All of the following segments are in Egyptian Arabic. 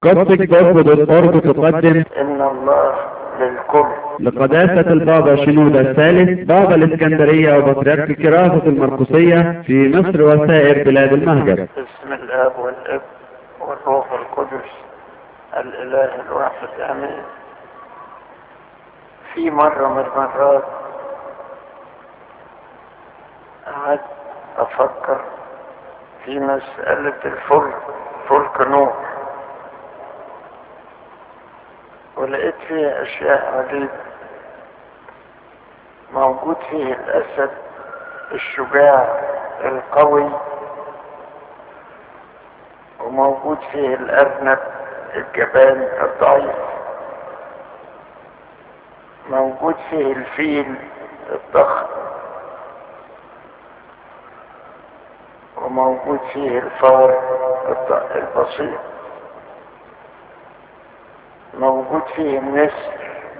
قصة جذب الأرض تقدم إن الله للكل لقداسة البابا شنودة الثالث بابا الإسكندرية وبطريرك كراسة المرقسية في مصر وسائر بلاد المهجر بسم الآب والابن والروح القدس الإله الواحد آمين في مرة من المرات قعدت أفكر في مسألة الفلك فلك نوح ولقيت فيه أشياء عجيبة موجود فيه الأسد الشجاع القوي وموجود فيه الأرنب الجبان الضعيف موجود فيه الفيل الضخم وموجود فيه الفار الض- البسيط موجود فيه النسر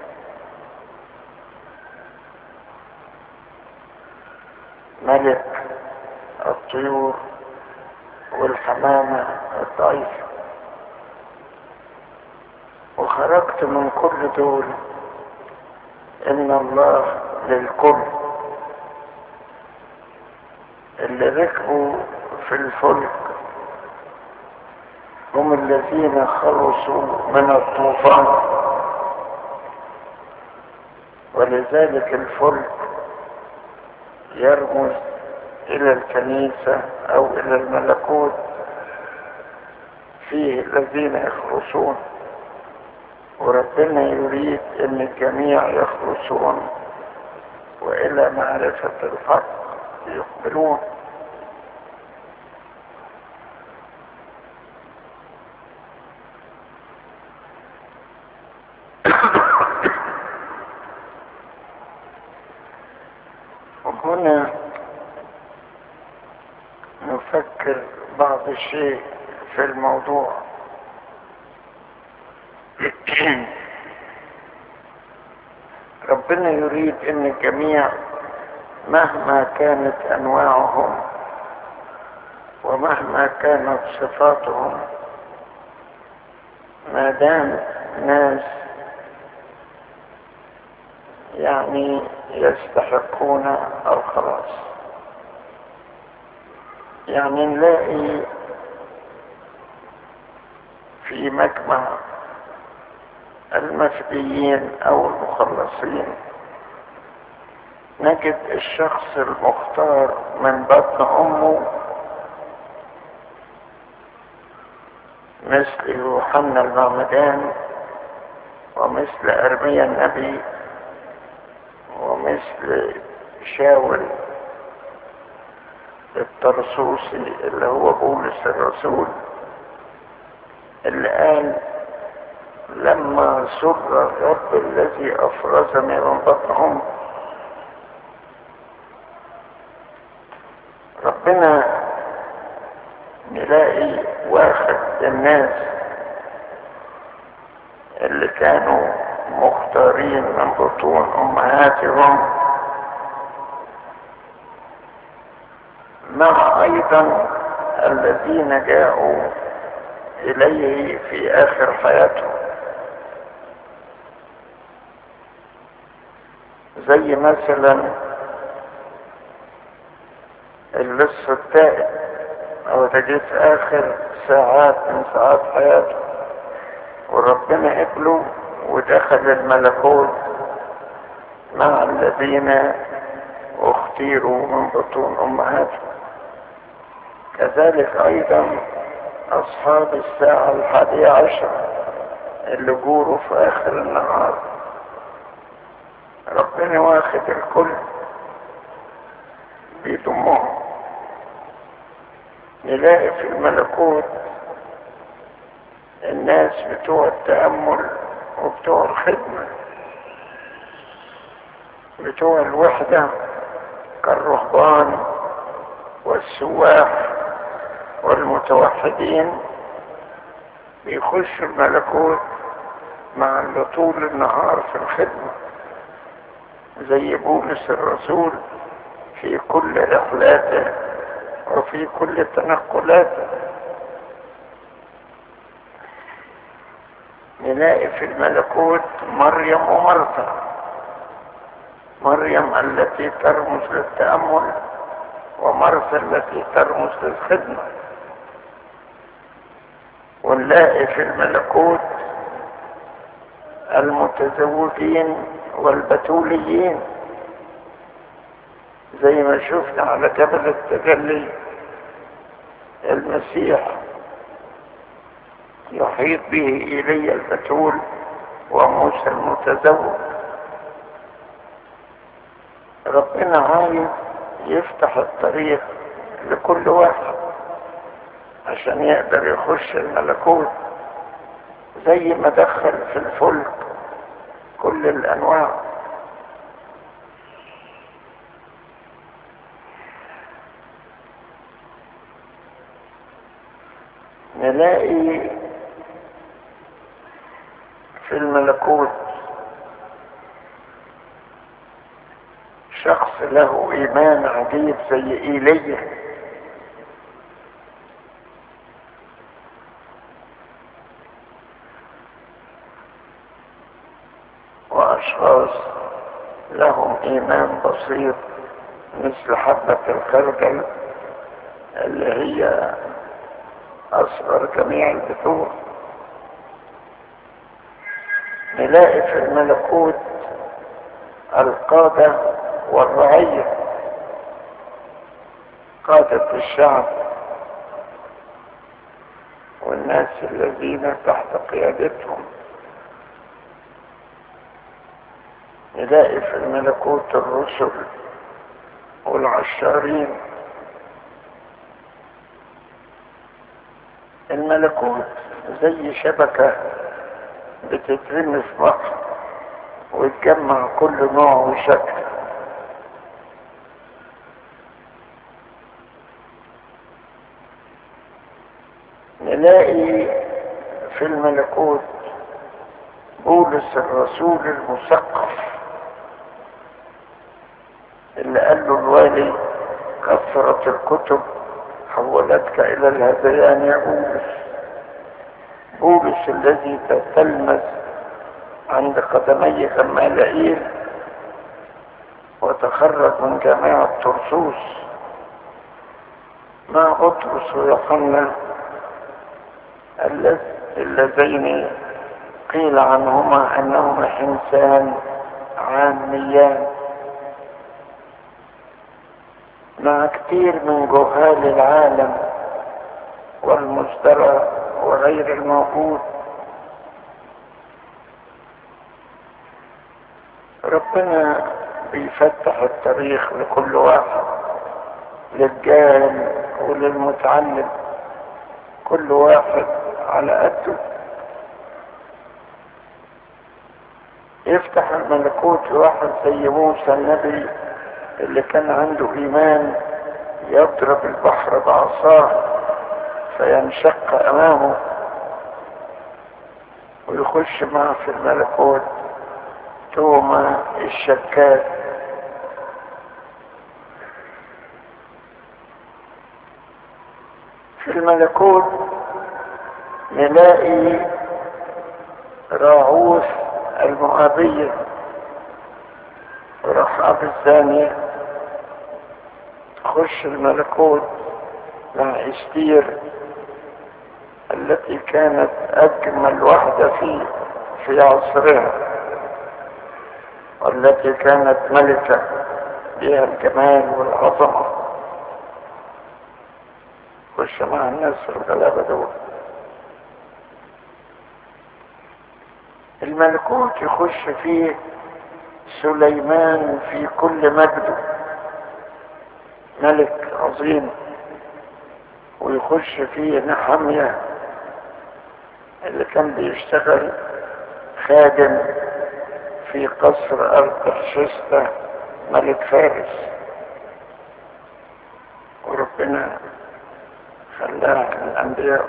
ملك الطيور والحمامة الضعيفة وخرجت من كل دول ان الله للكل اللي ركبوا في الفلك هم الذين خلصوا من الطوفان ولذلك الفلك يرمز الى الكنيسة او الى الملكوت فيه الذين يخلصون وربنا يريد ان الجميع يخلصون والى معرفة الحق يقبلون وهنا نفكر بعض الشيء في الموضوع ربنا يريد ان الجميع مهما كانت انواعهم ومهما كانت صفاتهم ما دام ناس يعني يستحقون الخلاص يعني نلاقي في مجمع المسبيين او المخلصين نجد الشخص المختار من بطن امه مثل يوحنا المعمدان ومثل ارميا النبي ومثل شاول الطرسوسي اللي هو بولس الرسول اللي قال لما سر الرب الذي افرزني من بطنهم ربنا نلاقي واحد الناس اللي كانوا مختارين من بطون امهاتهم مع ايضا الذين جاءوا اليه في اخر حياتهم زي مثلا اللص التائب او ده جه في اخر ساعات من ساعات حياته وربنا قبله ودخل الملكوت مع الذين اختيروا من بطون امهاتهم كذلك ايضا اصحاب الساعة الحادية عشر اللي جوروا في اخر النهار ربنا واخد الكل بيضمهم نلاقي في الملكوت الناس بتوع التأمل وبتوع الخدمة بتوع الوحدة كالرهبان والسواح والمتوحدين بيخشوا الملكوت مع اللي طول النهار في الخدمة زي بولس الرسول في كل رحلاته وفي كل تنقلاته نلاقي في الملكوت مريم ومرثا مريم التي ترمز للتأمل ومرثا التي ترمز للخدمة ونلاقي في الملكوت المتزوجين والبتوليين زي ما شفنا على جبل التجلي المسيح يحيط به إيليا البتول وموسى المتزوج ربنا عايز يفتح الطريق لكل واحد عشان يقدر يخش الملكوت زي ما دخل في الفلك كل الانواع نلاقي في الملكوت شخص له ايمان عجيب زي ايليا واشخاص لهم ايمان بسيط مثل حبة الخردل اللي هي اصغر جميع البذور نلاقي في الملكوت القادة والرعية قادة الشعب والناس الذين تحت قيادتهم نلاقي في الملكوت الرسل والعشارين الملكوت زي شبكة بتترمي في بحر وتجمع كل نوع وشكل نلاقي في الملكوت بولس الرسول المثقف اللي قال له الوالي كثرة الكتب حولتك إلى الهذيان يا بولس بولس الذي تتلمذ عند قدمي غمالائيل وتخرج من جامعة طرسوس مع بطرس ويوحنا اللذين قيل عنهما انهما انسان عاميان مع كثير من جهال العالم والمزدرى وغير الموجود ربنا بيفتح الطريق لكل واحد للجاهل وللمتعلم كل واحد على قده يفتح الملكوت لواحد زي موسى النبي اللي كان عنده ايمان يضرب البحر بعصاه فينشق امامه ويخش معه في الملكوت توما الشكاك في الملكوت نلاقي راعوث المؤابية ورحاب الزانية تخش الملكوت مع استير التي كانت أجمل واحدة في في عصرها والتي كانت ملكة بها الجمال والعظمة خش مع الناس الغلابة دول الملكوت يخش فيه سليمان في كل مجده ملك عظيم ويخش فيه نحمية اللي كان بيشتغل خادم في قصر أرتحشستا ملك فارس وربنا خلاه من الأنبياء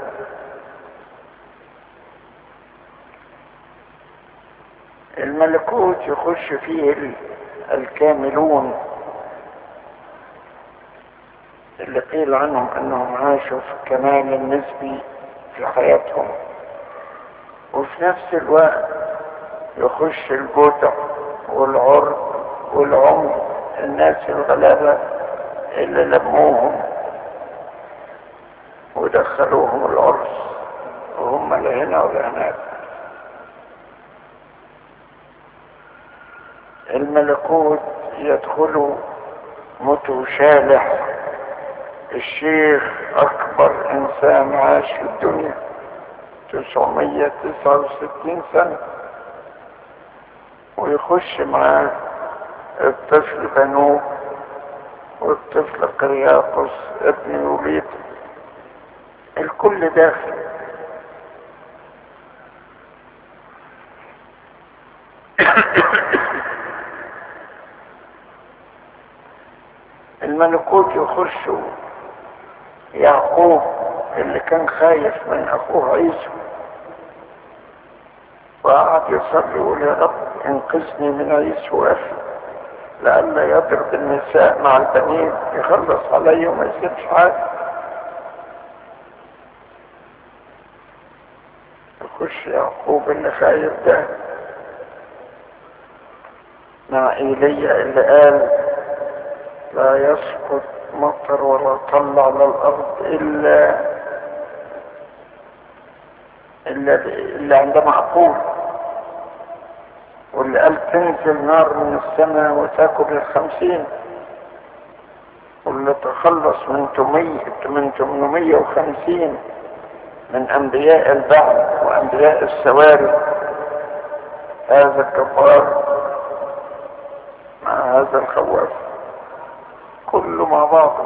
الملكوت يخش فيه الكاملون اللي قيل عنهم انهم عاشوا في الكمال النسبي في حياتهم وفي نفس الوقت يخش الجدع والعرض والعمر الناس الغلابة اللي لموهم ودخلوهم العرس وهم لا هنا ولا هناك الملكوت يدخل متشالح الشيخ اكبر انسان عاش في الدنيا 969 سنة ويخش معاه الطفل بنوب والطفل قرياقس ابن يوليد الكل داخل الملكوت يخش يعقوب اللي كان خايف من اخوه عيسو وقعد يصلي يقول يا رب انقذني من عيسو اخي لئلا يضرب النساء مع البنين يخلص علي وما يسيبش حاجه يخش يعقوب اللي خايف ده مع ايليا اللي قال لا يسقط مطر ولا طل على الارض الا الا اللي عند معقول واللي قال تنزل نار من السماء وتاكل الخمسين واللي تخلص من تمية من 850 من انبياء البعث وانبياء السواري هذا الجبار مع هذا الخواف كله مع بعضه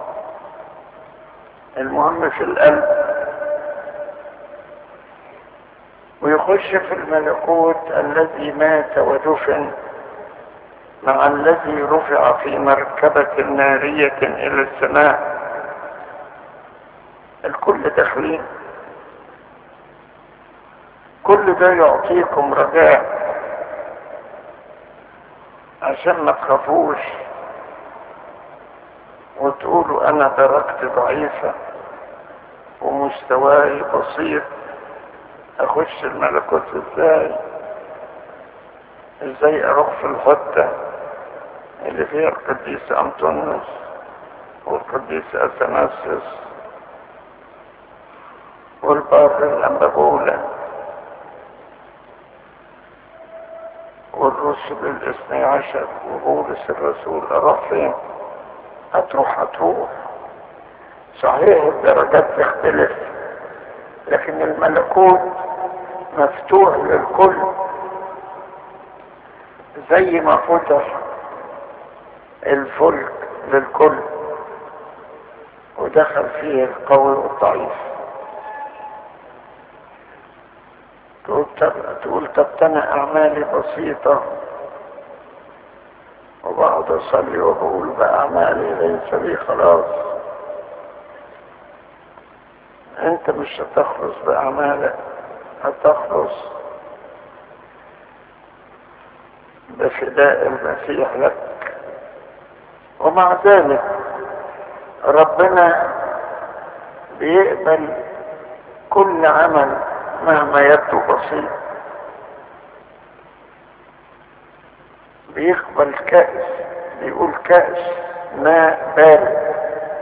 المهم في القلب ويخش في الملكوت الذي مات ودفن مع الذي رفع في مركبة نارية إلى السماء الكل داخلين كل ده يعطيكم رجاء عشان ما تخافوش وتقولوا انا درجتي ضعيفة ومستواي بسيط اخش الملكوت ازاي ازاي اروح في الحتة اللي فيها القديس انطونيوس والقديس اثناسيوس والبار الانبابولة والرسل الاثني عشر وبولس الرسول اروح فين هتروح هتروح صحيح الدرجات تختلف لكن الملكوت مفتوح للكل زي ما فتح الفلك للكل ودخل فيه القوي والضعيف تقول طب تقول طب انا اعمالي بسيطه وبقعد اصلي وبقول باعمالي ليس لي خلاص انت مش هتخلص باعمالك هتخلص بفداء المسيح لك ومع ذلك ربنا بيقبل كل عمل مهما يبدو بسيط بيقبل كأس بيقول كأس ماء بارد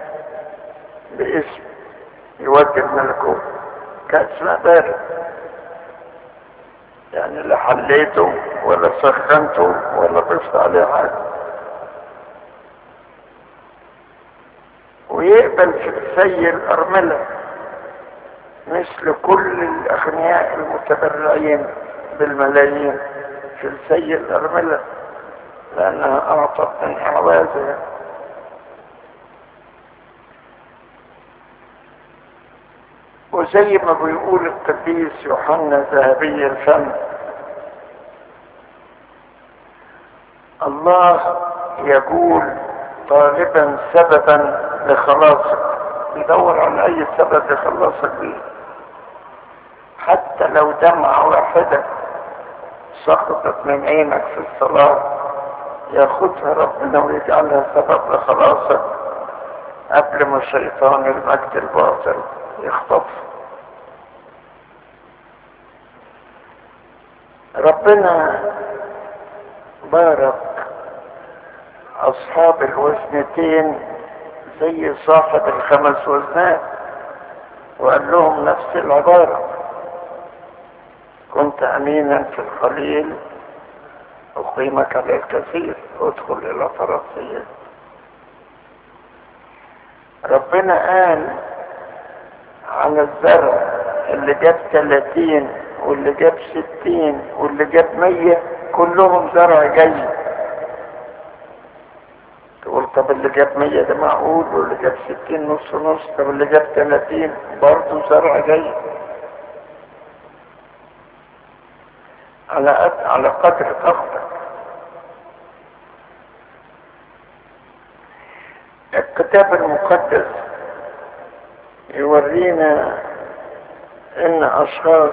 باسم يودي الملكوت كأس ماء بارد يعني لا حليته ولا سخنته ولا ضفت عليه حاجة ويقبل في السي الأرملة مثل كل الأغنياء المتبرعين بالملايين في السي الأرملة لأنها أعطت من أعوازها وزي ما بيقول القديس يوحنا ذهبي الفم الله يقول طالبا سببا لخلاصك يدور على اي سبب يخلصك بيه حتى لو دمعة واحدة سقطت من عينك في الصلاة ياخدها ربنا ويجعلها سبب لخلاصك قبل ما شيطان المجد الباطل يخطف ربنا بارك اصحاب الوزنتين زي صاحب الخمس وزنات وقال لهم نفس العبارة كنت امينا في القليل اقيمك على الكثير ادخل الى فرنسية ربنا قال عن الزرع اللي جاب 30 واللي جاب 60 واللي جاب 100 كلهم زرع جيد تقول طب اللي جاب 100 ده معقول واللي جاب 60 نص نص طب اللي جاب 30 برضه زرع جيد على قد على قدر طاقتك الكتاب المقدس يورينا ان اشخاص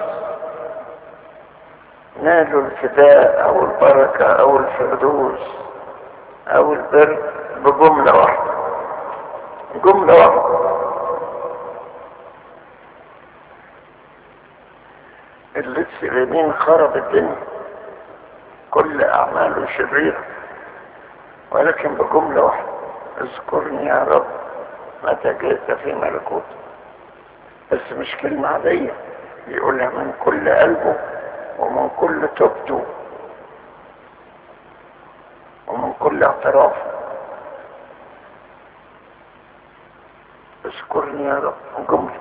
نالوا الفداء او البركة او الفردوس او البر بجملة واحدة جملة واحدة اللص اليمين خرب الدنيا كل اعماله شريرة ولكن بجملة واحدة اذكرني يا رب متى جئت في ملكوتك بس مش كلمة عادية يقولها من كل قلبه ومن كل توبته ومن كل اعترافه اذكرني يا رب جملة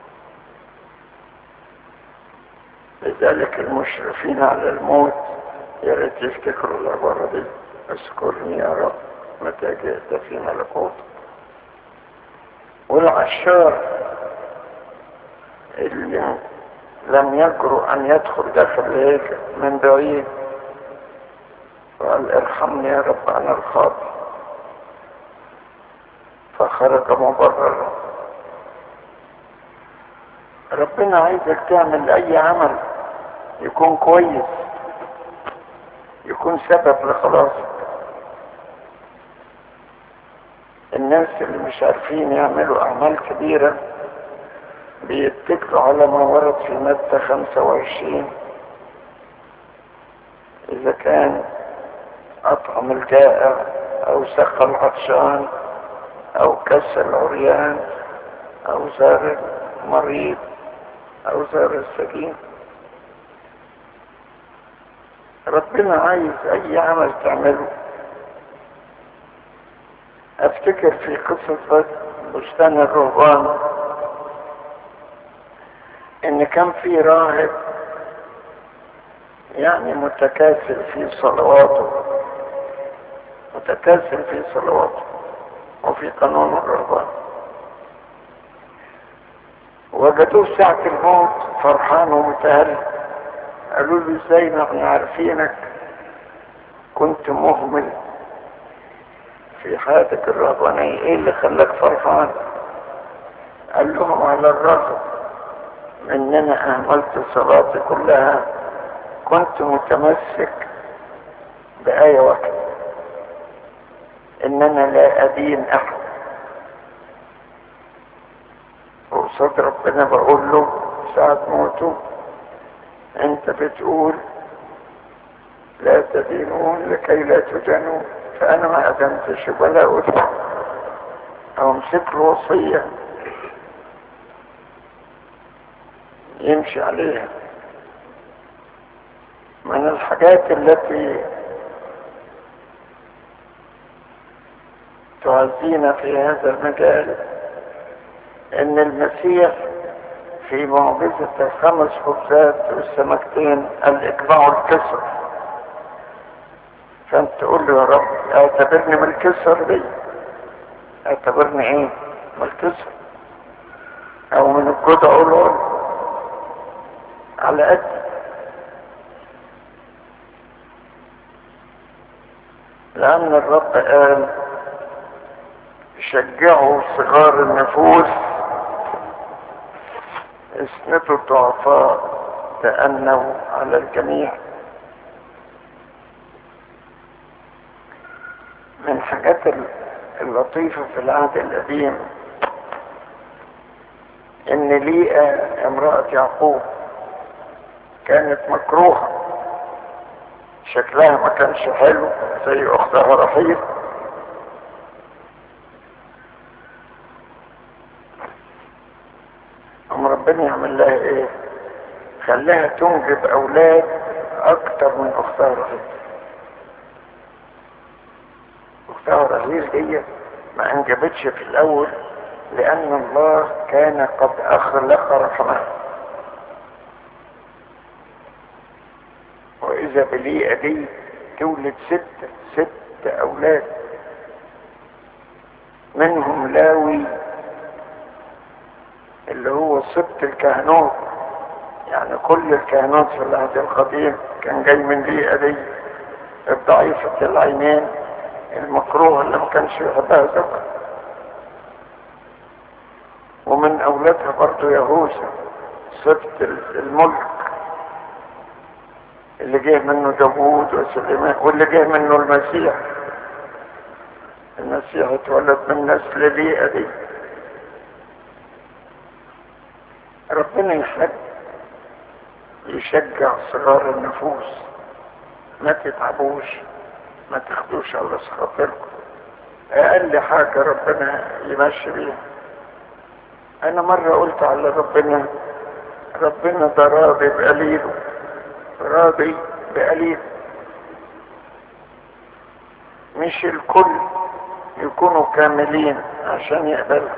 لذلك المشرفين على الموت يا ريت يفتكروا العبارة دي اذكرني يا رب متى جئت في ملكوتك والعشار اللي لم يجرؤ ان يدخل داخل الهيكل من بعيد قال ارحمني يا رب انا الخاطئ فخرج مبررا ربنا عايزك تعمل اي عمل يكون كويس يكون سبب لخلاصك الناس اللي مش عارفين يعملوا اعمال كبيره بيتكلوا على ما ورد في مادة خمسة وعشرين إذا كان أطعم الجائع أو سقى العطشان أو كسى العريان أو زار المريض أو زار السجين ربنا عايز أي عمل تعمله أفتكر في قصة بستان الرهبان ان كان في راهب يعني متكاسل في صلواته متكاسل في صلواته وفي قانون الرهبان وجدوه ساعة الموت فرحان ومتهل قالوا له ازاي ما احنا عارفينك كنت مهمل في حياتك الرهبانية ايه اللي خلاك فرحان قال لهم على الرغم ان انا اهملت صلاتي كلها كنت متمسك بآية واحدة ان انا لا ادين احد وقصاد ربنا بقول له ساعة موته انت بتقول لا تدينون لكي لا تدانون فانا ما ادنتش ولا ادفع او امسك الوصيه يمشي عليها من الحاجات التي تعزينا في هذا المجال ان المسيح في معجزة الخمس خبزات والسمكتين قال اجمعوا الكسر فانت تقول له يا رب اعتبرني من الكسر دي اعتبرني ايه من الكسر او من الجدع اقول على قد لأن الرب قال شجعوا صغار النفوس اسندوا الضعفاء تأنوا على الجميع من الحاجات اللطيفة في العهد القديم ان ليئة امرأة يعقوب كانت مكروهة شكلها ما كانش حلو زي اختها رحيل ام ربنا يعمل لها ايه خلاها تنجب اولاد اكتر من اختها رحيل اختها رحيل دي ما انجبتش في الاول لان الله كان قد اخلق رحمها واذا بليئة دي تولد ست ست اولاد منهم لاوي اللي هو سبط الكهنوت يعني كل الكهنوت في العهد القديم كان جاي من ليئة دي الضعيفة العينين المكروه اللي ما كانش يحبها زوجها ومن اولادها برضو يهوذا سبط الملك اللي جه منه داوود وسليمان واللي جه منه المسيح المسيح اتولد من نسل ليئة دي ربنا يحب يشجع صغار النفوس ما تتعبوش ما تاخدوش على خاطركم اقل حاجة ربنا يمشي بيها انا مرة قلت على ربنا ربنا ده راضي بقليله راضي بقليل مش الكل يكونوا كاملين عشان يقبلها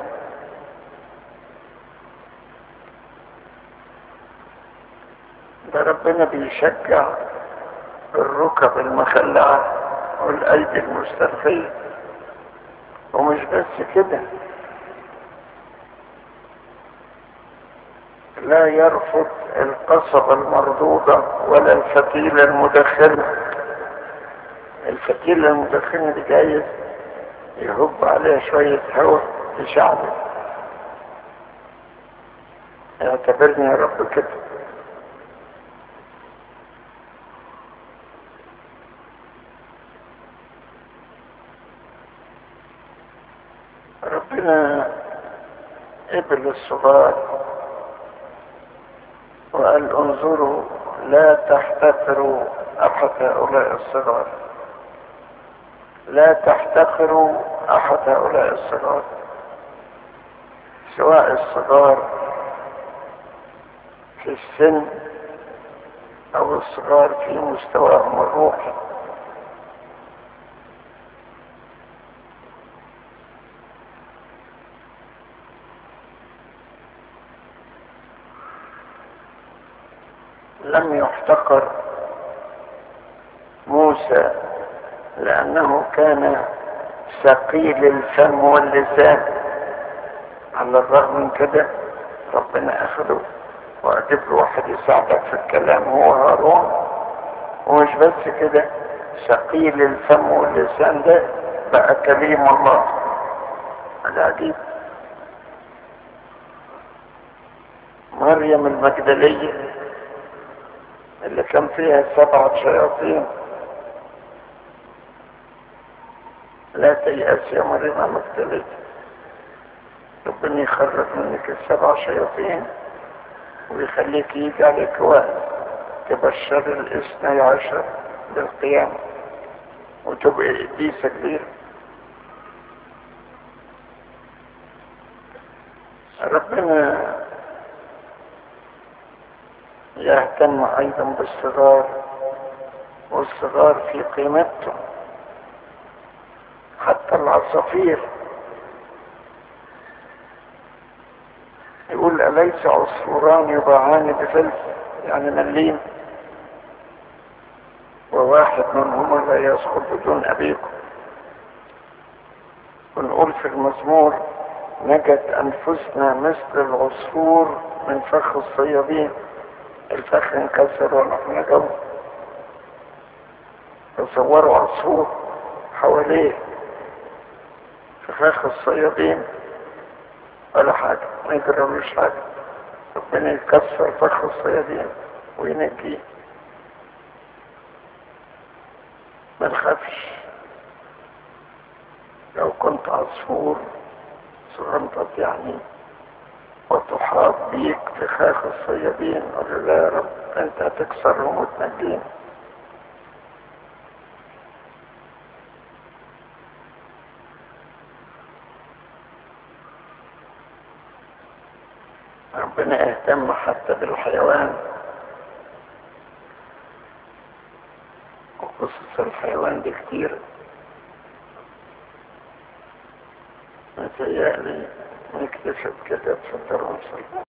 ده ربنا بيشجع الركب المخلعة والأيدي المسترخية ومش بس كده لا يرفض القصبة المردودة ولا الفتيلة المدخنة الفتيلة المدخنة دي جايز يهب عليها شوية هواء يشعبه اعتبرني يا رب كده ربنا قبل الصغار وقال انظروا لا تحتقروا احد هؤلاء الصغار لا تحتقروا احد هؤلاء الصغار سواء الصغار في السن او الصغار في مستواهم الروحي لم يحتقر موسى لأنه كان ثقيل الفم واللسان على الرغم من كده ربنا أخده وأجيب له واحد يساعدك في الكلام هو هارون ومش بس كده ثقيل الفم واللسان ده بقى كليم الله العجيب مريم المجدليه اللي كان فيها سبعة شياطين لا تيأس يا مريم مقتلت ربنا يخرج منك السبع شياطين ويخليك يجي عليك وقت تبشر الاثني عشر بالقيامة وتبقى قديسة كبيرة ربنا يهتم ايضا بالصغار والصغار في قيمتهم حتى العصافير يقول أليس عصفوران يباعان بفلس يعني مليم وواحد منهما لا يسقط بدون أبيكم ونقول في المزمور نجت أنفسنا مثل العصفور من فخ الصيادين الفخ انكسر ونحن جو تصوروا عصفور حواليه في فخ الصيادين ولا حاجة ما يجربلوش حاجة ربنا يكسر فخ الصيادين وينجيه ما نخافش لو كنت عصفور صغنطط يعني وتحاط بيك فخاخ الصيادين قال لا يا رب انت هتكسرهم وتنجيهم ربنا اهتم حتى بالحيوان وقصص الحيوان دي كتير متهيألي نكتشف كده تصدر ونصلي